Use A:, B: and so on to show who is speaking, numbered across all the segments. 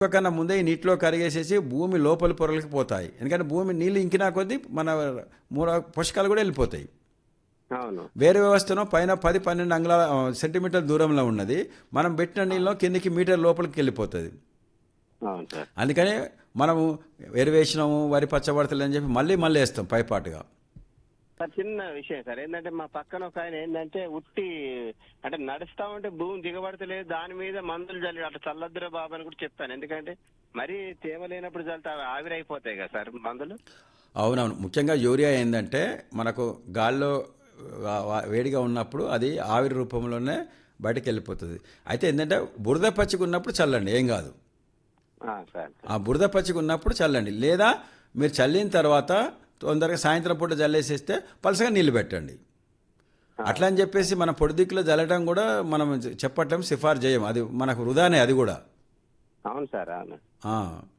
A: కన్నా ముందే ఈ నీటిలో కరిగేసేసి భూమి లోపలి పొరలకి పోతాయి ఎందుకంటే భూమి నీళ్ళు ఇంకినా కొద్దీ మన మూల పోషకాలు కూడా వెళ్ళిపోతాయి
B: అవును
A: వేరే వ్యవస్థను పైన పది పన్నెండు అంగుళాల ఆ, సెంటీమీటర్ దూరంలో ఉన్నది మనం పెట్టిన నీళ్ళు కిందికి మీటర్ లోపలికి వెళ్ళిపోతుంది
B: అవును సార్
A: అందుకని మనము ఎరువేసినాము వరి పచ్చబడతలు అని చెప్పి మళ్ళీ మళ్ళీ వేస్తాం పైపాటుగా
B: సార్ చిన్న విషయం సార్ ఏంటంటే మా పక్కన ఒక ఆయన ఏంటంటే ఉట్టి అంటే నడుస్తా ఉంటే భూమి దిగబడతలేదు దాని మీద మందులు చల్లి అట్లా చల్లద్దురా బాబు అని కూడా చెప్పాను ఎందుకంటే మరీ తేమ లేనప్పుడు చల్లితే అవి ఆవిరైపోతాయి కదా సార్ మందులు
A: అవునవును ముఖ్యంగా యూరియా ఏంటంటే మనకు గాల్లో వా- వా- వేడిగా ఉన్నప్పుడు అది ఆవిరి రూపంలోనే బయటకు వెళ్ళిపోతుంది అయితే ఏంటంటే బురద పచ్చిగా ఉన్నప్పుడు చల్లండి ఏం కాదు
B: ఆ, సార్
A: ఆ బురద పచ్చిగా ఉన్నప్పుడు చల్లండి లేదా మీరు చల్లిన తర్వాత తొందరగా సాయంత్రం పూట జల్లేసేస్తే పలసగా నీళ్లు పెట్టండి అట్లా అని చెప్పేసి మన పొడి దిక్కులో జల్లడం కూడా మనం చెప్పటం సిఫారు చేయం అది మనకు వృధానే అది కూడా
B: అవును సార్ అవును
A: ఆ.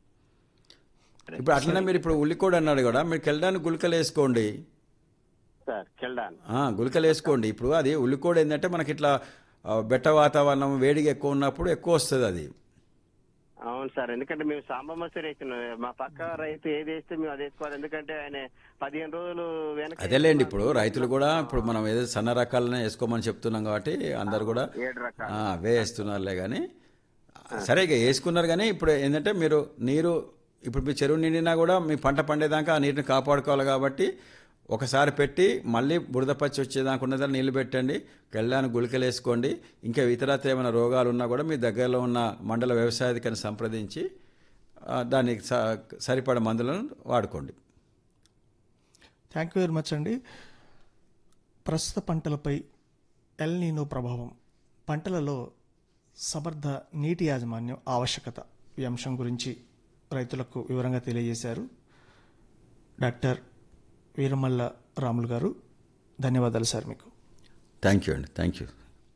A: ఇప్పుడు అట్లనే మీరు ఇప్పుడు ఉల్లికోడు అన్నాడు కూడా మీరు కెళ్ళడానికి గుళికలు వేసుకోండి
B: సార్ కెల్డాన్
A: ఆ, గుళికలు వేసుకోండి ఇప్పుడు అది ఉల్లికోడు ఏంటంటే మనకి ఇట్లా ఆ, బెట్ట వాతావరణం వేడిగా ఎక్కువ ఉన్నప్పుడు ఎక్కువ వస్తుంది అది
B: అవును సార్ ఎందుకంటే మేము సాంబమసరి వేసినాం మా పక్క రైతు ఏది వేస్తే మేము అది వేసుకోవాలి ఎందుకంటే ఆయన పదిహేను రోజులు వెనక
A: అదేలేండి ఇప్పుడు రైతులు కూడా ఇప్పుడు మనం ఏదో సన్న రకాలనే వేసుకోమని చెప్తున్నాం కాబట్టి అందరు కూడా
B: ఏడు రకాలు
A: ఆ, అవే వేస్తున్నారులే కానీ సరే ఇక వేసుకున్నారు కానీ ఇప్పుడు ఏంటంటే మీరు నీరు ఇప్పుడు మీ చెరువు నిండినా కూడా మీ పంట పండేదాకా ఆ నీటిని కాపాడుకోవాలి కాబట్టి ఒకసారి పెట్టి మళ్ళీ బురద పచ్చి వచ్చేదాకా ఉన్నదా నీళ్లు పెట్టండి గెళ్ళాన్ని గుళికలు వేసుకోండి ఇంకా ఇతరత్ర ఏమైనా రోగాలు ఉన్నా కూడా మీ దగ్గరలో ఉన్న మండల వ్యవసాయాధికారిని సంప్రదించి ఆ, దానికి స- సరిపడ మందులను వాడుకోండి
C: థ్యాంక్ యూ వెరీ మచ్ అండి ప్రస్తుత పంటలపై ఎల్ నీనో ప్రభావం పంటలలో సమర్థ నీటి యాజమాన్యం ఆవశ్యకత ఈ అంశం గురించి రైతులకు వివరంగా తెలియజేశారు డాక్టర్ వీరమల్ల రాములు గారు ధన్యవాదాలు సార్ మీకు
A: థ్యాంక్ యూ అండి థ్యాంక్ యూ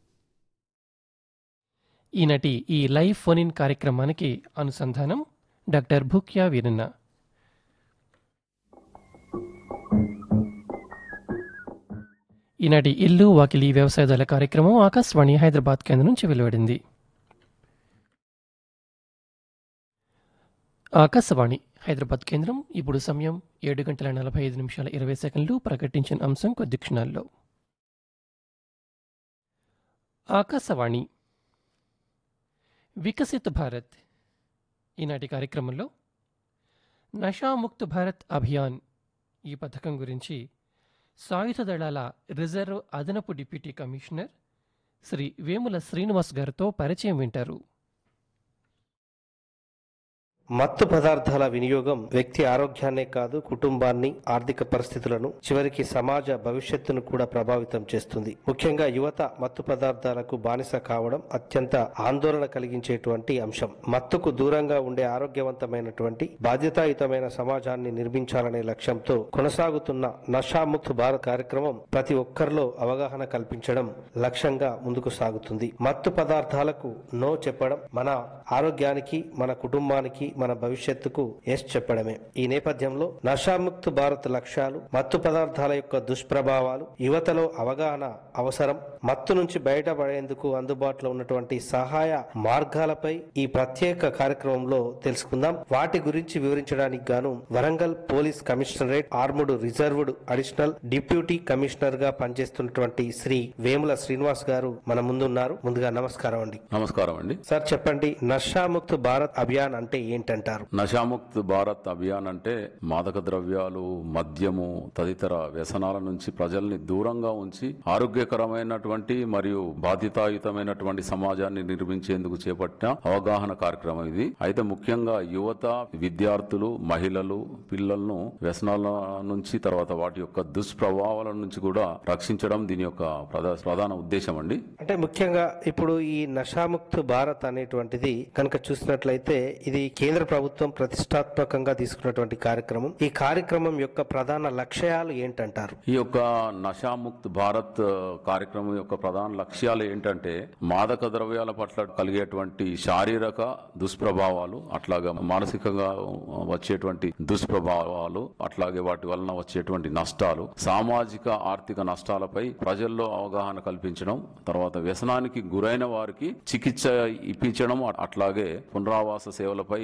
D: ఈనాటి ఈ లైవ్ ఫోన్ ఇన్ కార్యక్రమానికి అనుసంధానం డాక్టర్ భూక్యా వీరన్న ఈనాటి ఇల్లు వాకిలి వ్యవసాయదాల కార్యక్రమం ఆకాశవాణి హైదరాబాద్ కేంద్రం నుంచి వెలువడింది ఆకాశవాణి హైదరాబాద్ కేంద్రం ఇప్పుడు సమయం ఏడు గంటల నలభై ఐదు నిమిషాల ఇరవై సెకండ్లు ప్రకటించిన అంశం కొద్ది క్షణాల్లో ఆకాశవాణి వికసిత్ భారత్ ఈనాటి కార్యక్రమంలో నషాముక్త్ భారత్ అభియాన్ ఈ పథకం గురించి సాయుధ దళాల రిజర్వ్ అదనపు డిప్యూటీ కమిషనర్ శ్రీ వేముల శ్రీనివాస్ గారితో పరిచయం వింటారు
E: మత్తు పదార్థాల వినియోగం వ్యక్తి ఆరోగ్యాన్నే కాదు కుటుంబాన్ని ఆర్థిక పరిస్థితులను చివరికి సమాజ భవిష్యత్తును కూడా ప్రభావితం చేస్తుంది ముఖ్యంగా యువత మత్తు పదార్థాలకు బానిస కావడం అత్యంత ఆందోళన కలిగించేటువంటి అంశం మత్తుకు దూరంగా ఉండే ఆరోగ్యవంతమైనటువంటి బాధ్యతాయుతమైన సమాజాన్ని నిర్మించాలనే లక్ష్యంతో కొనసాగుతున్న నషాముక్త్ భారత్ కార్యక్రమం ప్రతి ఒక్కరిలో అవగాహన కల్పించడం లక్ష్యంగా ముందుకు సాగుతుంది మత్తు పదార్థాలకు నో చెప్పడం మన ఆరోగ్యానికి మన కుటుంబానికి మన భవిష్యత్తుకు ఎస్ చెప్పడమే ఈ నేపథ్యంలో నషాముక్త్ భారత్ లక్ష్యాలు మత్తు పదార్థాల యొక్క దుష్ప్రభావాలు యువతలో అవగాహన అవసరం మత్తు నుంచి బయటపడేందుకు అందుబాటులో ఉన్నటువంటి సహాయ మార్గాలపై ఈ ప్రత్యేక కార్యక్రమంలో తెలుసుకుందాం వాటి గురించి వివరించడానికి గాను Warangal police commissionerate armed reserved additional deputy commissioner గా పనిచేస్తున్నటువంటి శ్రీ వేముల శ్రీనివాస్ గారు మన ముందున్నారు ముందుగా నమస్కారం అండి
F: నమస్కారం అండి
E: సార్ చెప్పండి నషాముక్త్ భారత్ అభియాన్ అంటే ఏంటంటారు
F: నషాముక్త్ భారత్ అభియాన్ అంటే మాదక ద్రవ్యాలు మద్యము తదితర వ్యసనాల నుంచి ప్రజల్ని దూరంగా ఉంచి ఆరోగ్యకరమైనటువంటి మరియు బాధ్యతాయుతమైనటువంటి సమాజాన్ని నిర్మించేందుకు చేపట్టిన అవగాహన కార్యక్రమం ఇది అయితే ముఖ్యంగా యువత విద్యార్థులు మహిళలు పిల్లలను వ్యసనాల నుంచి తర్వాత వాటి యొక్క దుష్ప్రభావాల నుంచి కూడా రక్షించడం దీని యొక్క ప్రధా- ప్రధాన ఉద్దేశం అండి
E: అంటే ముఖ్యంగా ఇప్పుడు ఈ నషాముక్త్ భారత్ అనేటువంటిది కనుక చూసినట్లయితే ఇది కేంద్ర కేంద్ర ప్రభుత్వం ప్రతిష్టాత్మకంగా తీసుకున్నటువంటి కార్యక్రమం ఈ కార్యక్రమం యొక్క ప్రధాన లక్ష్యాలు ఏంటంటారు
F: ఈ యొక్క నషాముక్త్ భారత్ కార్యక్రమం యొక్క ప్రధాన లక్ష్యాలు ఏంటంటే మాదక ద్రవ్యాల పట్ల కలిగేటువంటి శారీరక దుష్ప్రభావాలు అట్లాగే మానసికంగా వచ్చేటువంటి దుష్ప్రభావాలు అట్లాగే వాటి వలన వచ్చేటువంటి నష్టాలు సామాజిక ఆర్థిక నష్టాలపై ప్రజల్లో అవగాహన కల్పించడం తర్వాత వ్యసనానికి గురైన వారికి చికిత్స ఇప్పించడం అట్లాగే పునరావాస సేవలపై